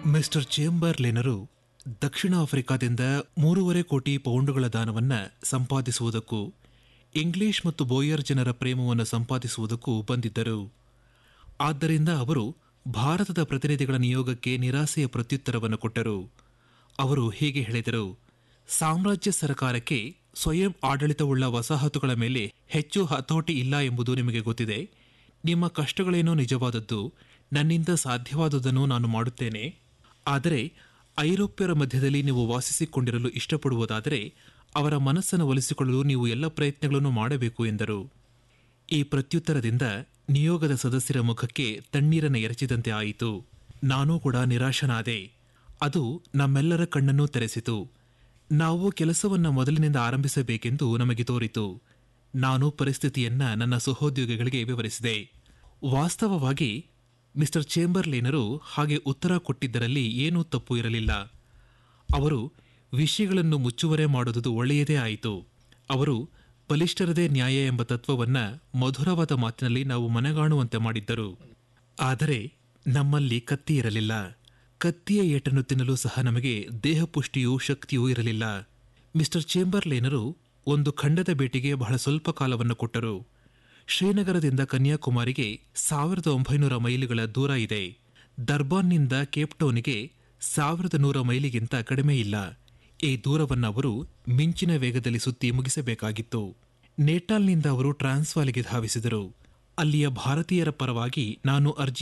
mister ಚೇಂಬರ್ಲೆನರು ದಕ್ಷಿಣ ಆಫ್ರಿಕಾದಿಂದ ಮೂರುವರೆ ಕೋಟಿ ಪೌಂಡುಗಳ ದಾನವನ್ನ ಸಂಪಾದಿಸುವುದಕ್ಕೂ ಇಂಗ್ಲಿಷ್ ಮತ್ತು ಬೋಯರ್ ಜನರ ಪ್ರೇಮವನ್ನು ಸಂಪಾದಿಸುವುದಕ್ಕೂ ಬಂದಿದ್ದರು ಆದ್ದರಿಂದ ಅವರು ಭಾರತದ ಪ್ರತಿನಿಧಿಗಳ ನಿಯೋಗಕ್ಕೆ ನಿರಾಸೆಯ ಪ್ರತ್ಯುತ್ತರವನ್ನು ಕೊಟ್ಟರು ಅವರು ಹೀಗೆ ಹೇಳಿದರು ಸಾಮ್ರಾಜ್ಯ ಸರ್ಕಾರಕ್ಕೆ ಸ್ವಯಂ ಆಡಳಿತವುಳ್ಳ ವಸಾಹತುಗಳ ಮೇಲೆ ಹೆಚ್ಚು ಹತೋಟಿ ಇಲ್ಲ ಎಂಬುದು ನಿಮಗೆ ಗೊತ್ತಿದೆ ನಿಮ್ಮ ಕಷ್ಟಗಳೇನೋ ನಿಜವಾದದ್ದು ನನ್ನಿಂದ ಸಾಧ್ಯವಾದುದನ್ನು ನಾನು ಮಾಡುತ್ತೇನೆ ಆದರೆ ಐರೋಪ್ಯರ ಮಧ್ಯದಲ್ಲಿ ನೀವು ವಾಸಿಸಿಕೊಂಡಿರಲು ಇಷ್ಟಪಡುವುದಾದರೆ ಅವರ ಮನಸ್ಸನ್ನು ಒಲಿಸಿಕೊಳ್ಳಲು ನೀವು ಎಲ್ಲ ಪ್ರಯತ್ನಗಳನ್ನು ಮಾಡಬೇಕು ಎಂದರು ಈ ಪ್ರತ್ಯುತ್ತರದಿಂದ ನಿಯೋಗದ ಸದಸ್ಯರ ಮುಖಕ್ಕೆ ತಣ್ಣೀರನ್ನು ಎರಚಿದಂತೆ ಆಯಿತು ನಾನೂ ಕೂಡ ನಿರಾಶನಾದೆ ಅದು ನಮ್ಮೆಲ್ಲರ ಕಣ್ಣನ್ನೂ ತೆರೆಸಿತು ನಾವು ಕೆಲಸವನ್ನ ಮೊದಲಿನಿಂದ ಆರಂಭಿಸಬೇಕೆಂದು ನಮಗೆ ತೋರಿತು ನಾನು ಪರಿಸ್ಥಿತಿಯನ್ನ ನನ್ನ ಸಹೋದ್ಯೋಗಿಗಳಿಗೆ ವಿವರಿಸಿದೆ ವಾಸ್ತವವಾಗಿ ಮಿಸ್ಟರ್ ಚೇಂಬರ್ಲೇನರು ಹಾಗೆ ಉತ್ತರ ಕೊಟ್ಟಿದ್ದರಲ್ಲಿ ಏನೂ ತಪ್ಪು ಇರಲಿಲ್ಲ ಅವರು ವಿಷಯಗಳನ್ನು ಮುಚ್ಚುವರೆ ಮಾಡುವುದು ಒಳ್ಳೆಯದೇ ಆಯಿತು ಅವರು ಬಲಿಷ್ಠರದೇ ನ್ಯಾಯ ಎಂಬ ತತ್ವವನ್ನ ಮಧುರವಾದ ಮಾತಿನಲ್ಲಿ ನಾವು ಮನಗಾಣುವಂತೆ ಮಾಡಿದ್ದರು ಆದರೆ ನಮ್ಮಲ್ಲಿ ಕತ್ತಿ ಇರಲಿಲ್ಲ ಕತ್ತಿಯ ಏಟನ್ನು ತಿನ್ನಲು ಸಹ ನಮಗೆ ದೇಹಪುಷ್ಟಿಯೂ ಶಕ್ತಿಯೂ ಇರಲಿಲ್ಲ ಮಿಸ್ಟರ್ ಚೇಂಬರ್ಲೇನರು ಒಂದು ಖಂಡದ ಭೇಟಿಗೆ ಬಹಳ ಸ್ವಲ್ಪ ಕಾಲವನ್ನು ಕೊಟ್ಟರು ಶ್ರೀನಗರದಿಂದ ಕನ್ಯಾಕುಮಾರಿಗೆ ಸಾವಿರದ ಒಂಬೈನೂರ ಮೈಲಿಗಳ ದೂರ ಇದೆ ದರ್ಬಾನ್ನಿಂದ ಕೇಪ್ಟೌನ್ಗೆ ಸಾವಿರದ ನೂರ ಮೈಲಿಗಿಂತ ಕಡಿಮೆ ಇಲ್ಲ ಈ ದೂರವನ್ನು ಅವರು ಮಿಂಚಿನ ವೇಗದಲ್ಲಿ ಸುತ್ತಿ ಮುಗಿಸಬೇಕಾಗಿತ್ತು ನೇಟಾಲ್ನಿಂದ ಅವರು ಟ್ರಾನ್ಸ್ವಾಲಿಗೆ ಧಾವಿಸಿದರು ಅಲ್ಲಿಯ ಭಾರತೀಯರ ಪರವಾಗಿ ನಾನು ಅರ್ಜಿ